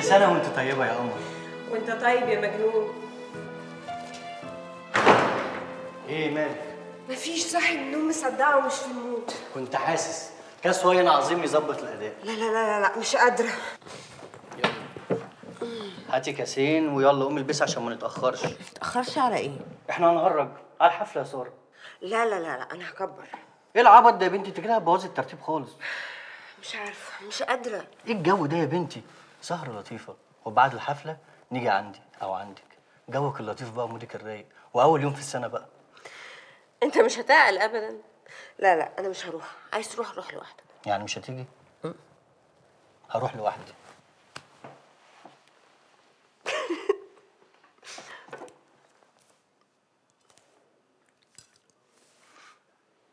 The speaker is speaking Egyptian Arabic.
سنه وانت طيبه يا قمر وانت طيب يا مجنون ايه مالك مفيش صاحي من النوم مصدعه ومش في المود كنت حاسس كاس واين عظيم يظبط الاداء لا لا لا لا, لا مش قادره هاتي كاسين ويلا قومي البسي عشان ما نتاخرش متأخرش على ايه؟ احنا هنهرج على الحفله يا ساره لا لا لا لا انا هكبر ايه العبط ده يا بنتي انت كده هتبوظي الترتيب خالص مش عارفه مش قادره ايه الجو ده يا بنتي سهره لطيفه وبعد الحفله نيجي عندي او عندك جوك اللطيف بقى ومودك الرايق واول يوم في السنه بقى انت مش هتعقل ابدا لا لا انا مش هروح عايز تروح روح لوحدك يعني مش هتيجي هروح لوحدي